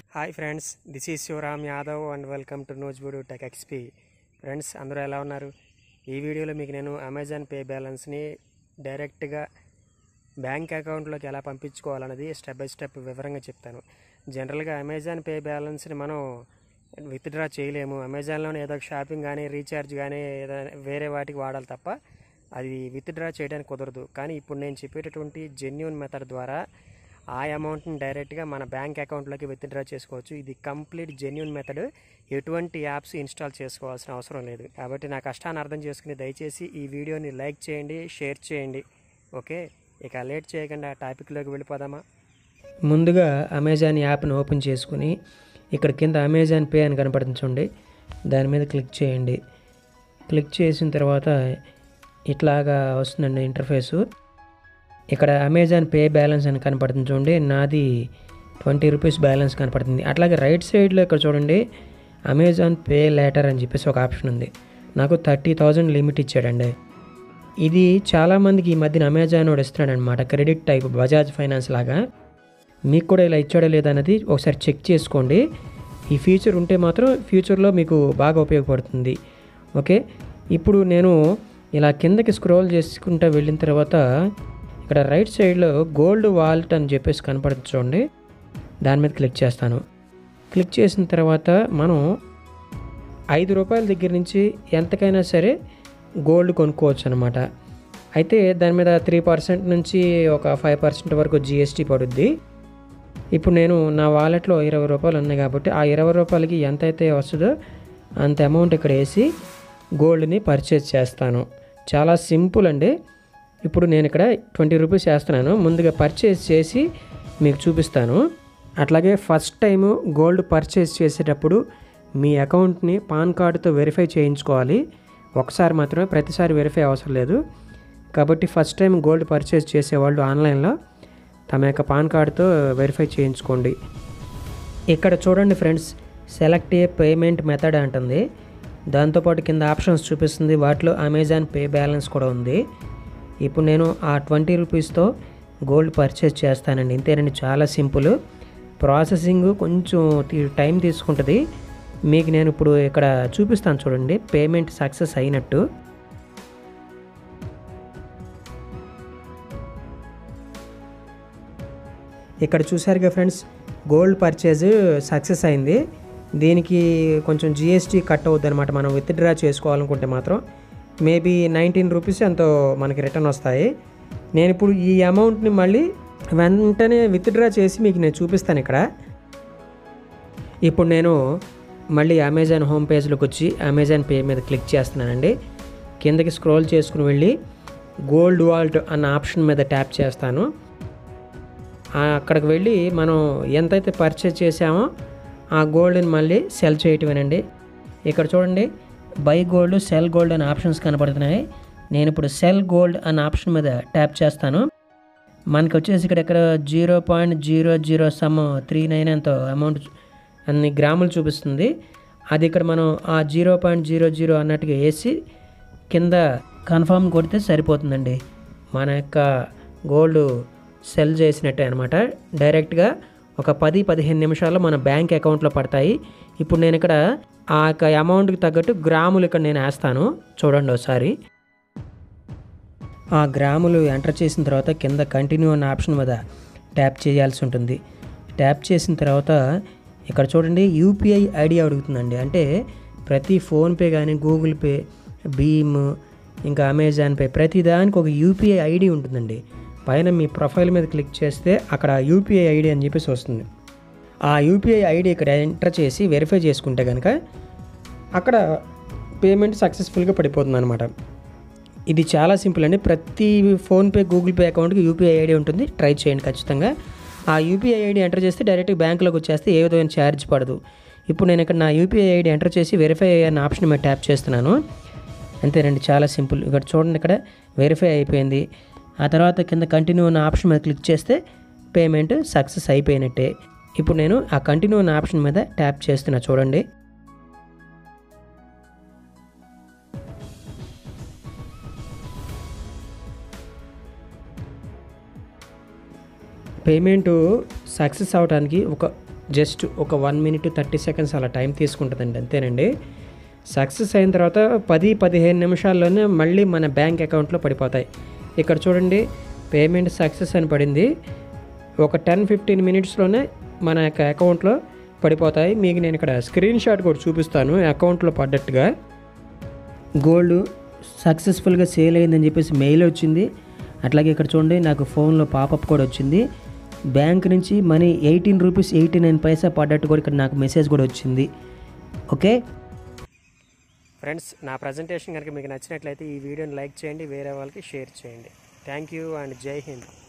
hi friends this is Shivaram Yadav and welcome to నోజ్బుడు tech XP friends అందరూ ఎలా ఉన్నారు ఈ వీడియోలో మీకు నేను అమెజాన్ పే బ్యాలెన్స్ని డైరెక్ట్గా బ్యాంక్ అకౌంట్లోకి ఎలా పంపించుకోవాలన్నది స్టెప్ బై స్టెప్ వివరంగా చెప్తాను జనరల్గా అమెజాన్ పే బ్యాలెన్స్ని మనం విత్డ్రా చేయలేము అమెజాన్లోనే ఏదో ఒక షాపింగ్ కానీ రీఛార్జ్ కానీ ఏదైనా వేరే వాటికి వాడాలి తప్ప అది విత్డ్రా చేయడానికి కుదరదు కానీ ఇప్పుడు నేను చెప్పేటటువంటి జెన్యున్ మెథడ్ ద్వారా ఆ అమౌంట్ని డైరెక్ట్గా మన బ్యాంక్ అకౌంట్లోకి విత్డ్రా చేసుకోవచ్చు ఇది కంప్లీట్ జెన్యున్ మెథడ్ ఎటువంటి యాప్స్ ఇన్స్టాల్ చేసుకోవాల్సిన అవసరం లేదు కాబట్టి నా కష్టాన్ని అర్థం చేసుకుని దయచేసి ఈ వీడియోని లైక్ చేయండి షేర్ చేయండి ఓకే ఇక లేట్ చేయకుండా టాపిక్లోకి వెళ్ళిపోదామా ముందుగా అమెజాన్ యాప్ని ఓపెన్ చేసుకుని ఇక్కడ కింద అమెజాన్ పే అని కనపడుతుంది చూడండి దాని మీద క్లిక్ చేయండి క్లిక్ చేసిన తర్వాత ఇట్లాగా వస్తుందండి ఇంటర్ఫేసు ఇక్కడ అమెజాన్ పే బ్యాలెన్స్ అని కనపడుతుంది చూడండి నాది ట్వంటీ రూపీస్ బ్యాలెన్స్ కనపడుతుంది అట్లాగే రైట్ సైడ్లో ఇక్కడ చూడండి అమెజాన్ పే లేటర్ అని చెప్పేసి ఒక ఆప్షన్ ఉంది నాకు థర్టీ థౌజండ్ లిమిట్ ఇచ్చాడండి ఇది చాలామందికి ఈ మధ్యన అమెజాన్ వాడు ఇస్తున్నాడు అనమాట క్రెడిట్ టైప్ బజాజ్ ఫైనాన్స్ లాగా మీకు కూడా ఇలా ఇచ్చాడో లేదా అనేది ఒకసారి చెక్ చేసుకోండి ఈ ఫీచర్ ఉంటే మాత్రం ఫ్యూచర్లో మీకు బాగా ఉపయోగపడుతుంది ఓకే ఇప్పుడు నేను ఇలా కిందకి స్క్రోల్ చేసుకుంటూ వెళ్ళిన తర్వాత ఇక్కడ రైట్ సైడ్లో గోల్డ్ వాలెట్ అని చెప్పేసి కనపడుతుంది చూడండి దాని మీద క్లిక్ చేస్తాను క్లిక్ చేసిన తర్వాత మనం ఐదు రూపాయల దగ్గర నుంచి ఎంతకైనా సరే గోల్డ్ కొనుక్కోవచ్చు అనమాట అయితే దాని మీద త్రీ పర్సెంట్ నుంచి ఒక ఫైవ్ పర్సెంట్ వరకు జిఎస్టీ పడుద్ది ఇప్పుడు నేను నా వాలెట్లో ఇరవై రూపాయలు ఉన్నాయి కాబట్టి ఆ ఇరవై రూపాయలకి ఎంత అయితే వస్తుందో అంత అమౌంట్ ఇక్కడ వేసి గోల్డ్ని పర్చేజ్ చేస్తాను చాలా సింపుల్ అండి ఇప్పుడు నేను ఇక్కడ ట్వంటీ రూపీస్ వేస్తున్నాను ముందుగా పర్చేజ్ చేసి మీకు చూపిస్తాను అట్లాగే ఫస్ట్ టైం గోల్డ్ పర్చేజ్ చేసేటప్పుడు మీ అకౌంట్ని పాన్ కార్డుతో వెరిఫై చేయించుకోవాలి ఒకసారి మాత్రమే ప్రతిసారి వెరిఫై అవసరం లేదు కాబట్టి ఫస్ట్ టైం గోల్డ్ పర్చేజ్ చేసేవాళ్ళు ఆన్లైన్లో తమ యొక్క పాన్ కార్డుతో వెరిఫై చేయించుకోండి ఇక్కడ చూడండి friends select a payment method అంటుంది దాంతోపాటు కింద ఆప్షన్స్ చూపిస్తుంది వాటిలో అమెజాన్ పే బ్యాలెన్స్ కూడా ఉంది ఇప్పుడు నేను ఆ ట్వంటీ రూపీస్తో గోల్డ్ పర్చేస్ చేస్తానండి ఇంతేనండి చాలా సింపుల్ ప్రాసెసింగ్ కొంచెం తీ- టైం తీసుకుంటుంది మీకు నేను ఇప్పుడు ఇక్కడ చూపిస్తాను చూడండి పేమెంట్ సక్సెస్ అయినట్టు ఇక్కడ చూసారుగా ఫ్రెండ్స్ గోల్డ్ పర్చేజ్ సక్సెస్ అయింది దీనికి కొంచెం జిఎస్టీ కట్ అవుద్ది అనమాట మనం విత్డ్రా చేసుకోవాలనుకుంటే మాత్రం మేబీ నైన్టీన్ రూపీస్ ఎంతో మనకి రిటర్న్ వస్తాయి నేను ఇప్పుడు ఈ అమౌంట్ని మళ్ళీ వెంటనే విత్డ్రా చేసి మీకు నేను చూపిస్తాను ఇక్కడ ఇప్పుడు నేను మళ్ళీ అమెజాన్ హోమ్ పేజ్లోకి వచ్చి అమెజాన్ పే మీద క్లిక్ చేస్తున్నానండి కిందకి స్క్రోల్ చేసుకుని వెళ్ళి గోల్డ్ వాల్ట్ అన్న ఆప్షన్ మీద ట్యాప్ చేస్తాను ఆ అక్కడికి వెళ్ళి మనం ఎంతైతే పర్చేజ్ చేసామో ఆ గోల్డ్ని మళ్ళీ సెల్ చేయటమేనండి ఇక్కడ చూడండి బై గోల్డ్ సెల్ గోల్డ్ అనే ఆప్షన్స్ కనపడుతున్నాయి నేను ఇప్పుడు సెల్ గోల్డ్ అనే ఆప్షన్ మీద ట్యాప్ చేస్తాను మనకి వచ్చేసి ఇక్కడ ఇక్కడ zero point zero zero some three nine ఎంతో అమౌంట్ అన్ని గ్రాములు చూపిస్తుంది అది ఇక్కడ మనం ఆ జీరో పాయింట్ జీరో జీరో అన్నట్టుగా వేసి కింద కన్ఫర్మ్ కొడితే సరిపోతుందండి మన యొక్క గోల్డ్ సెల్ చేసినట్టే అనమాట డైరెక్ట్గా ఒక పది పదిహేను నిమిషాల్లో మన బ్యాంక్ అకౌంట్లో పడతాయి ఇప్పుడు నేను ఇక్కడ ఆ యొక్క అమౌంట్కి తగ్గట్టు గ్రాములు ఇక్కడ నేను వేస్తాను చూడండి ఒకసారి ఆ గ్రాములు ఎంటర్ చేసిన తర్వాత కింద కంటిన్యూ అన్న ఆప్షన్ మీద ట్యాప్ చేయాల్సి ఉంటుంది ట్యాప్ చేసిన తర్వాత ఇక్కడ చూడండి యూపీఐ ఐడి అడుగుతుందండి అంటే ప్రతి ఫోన్పే కానీ గూగుల్ పే భీమ్ ఇంకా అమెజాన్ పే ప్రతి దానికి ఒక యూపీఐ ఐడి ఉంటుందండి పైన మీ ప్రొఫైల్ మీద క్లిక్ చేస్తే అక్కడ యూపీఐ ఐడి అని చెప్పేసి వస్తుంది ఆ యూపీఐ ఐడి ఇక్కడ ఎంటర్ చేసి వెరిఫై చేసుకుంటే కనుక అక్కడ పేమెంట్ సక్సెస్ఫుల్గా పడిపోతుంది అనమాట ఇది చాలా సింపుల్ అండి ప్రతి ఫోన్పే గూగుల్ పే అకౌంట్కి యూపీఐ ఐడి ఉంటుంది ట్రై చేయండి ఖచ్చితంగా ఆ యూపీఐ ఐడి ఎంటర్ చేస్తే డైరెక్ట్ బ్యాంకులోకి వచ్చేస్తే ఏ విధమైన ఛార్జ్ పడదు ఇప్పుడు నేను ఇక్కడ నా యూపీఐ ఐడి ఎంటర్ చేసి వెరిఫై అన్న ఆప్షన్ మీద ట్యాప్ చేస్తున్నాను అంతేనండి చాలా సింపుల్ ఇక్కడ చూడండి ఇక్కడ వెరిఫై అయిపోయింది ఆ తర్వాత కింద కంటిన్యూ అన్న ఆప్షన్ మీద క్లిక్ చేస్తే పేమెంట్ సక్సెస్ అయిపోయినట్టే ఇప్పుడు నేను ఆ కంటిన్యూ అన్న ఆప్షన్ మీద ట్యాప్ చేస్తున్నా చూడండి పేమెంట్ సక్సెస్ అవడానికి ఒక జస్ట్ ఒక వన్ మినిట్ థర్టీ సెకండ్స్ అలా టైం తీసుకుంటుందండి అంతేనండి సక్సెస్ అయిన తర్వాత పది పదిహేను నిమిషాల్లోనే మళ్ళీ మన బ్యాంక్ అకౌంట్లో పడిపోతాయి ఇక్కడ చూడండి పేమెంట్ సక్సెస్ అని పడింది ఒక టెన్ ఫిఫ్టీన్ మినిట్స్లోనే మన యొక్క అకౌంట్లో పడిపోతాయి మీకు నేను ఇక్కడ స్క్రీన్ షాట్ కూడా చూపిస్తాను అకౌంట్లో పడ్డట్టుగా గోల్డ్ సక్సెస్ఫుల్గా సేల్ అయిందని చెప్పేసి మెయిల్ వచ్చింది అట్లాగే ఇక్కడ చూడండి నాకు ఫోన్లో పాపప్ కూడా వచ్చింది బ్యాంక్ నుంచి money eighteen rupees eighty nine paisa పడ్డట్టు కూడా ఇక్కడ నాకు మెసేజ్ కూడా వచ్చింది ఓకే ఫ్రెండ్స్ నా ప్రజెంటేషన్ కనుక మీకు నచ్చినట్లయితే ఈ వీడియోని లైక్ చేయండి వేరే వాళ్ళకి షేర్ చేయండి థ్యాంక్ యూ అండ్ జై హింద్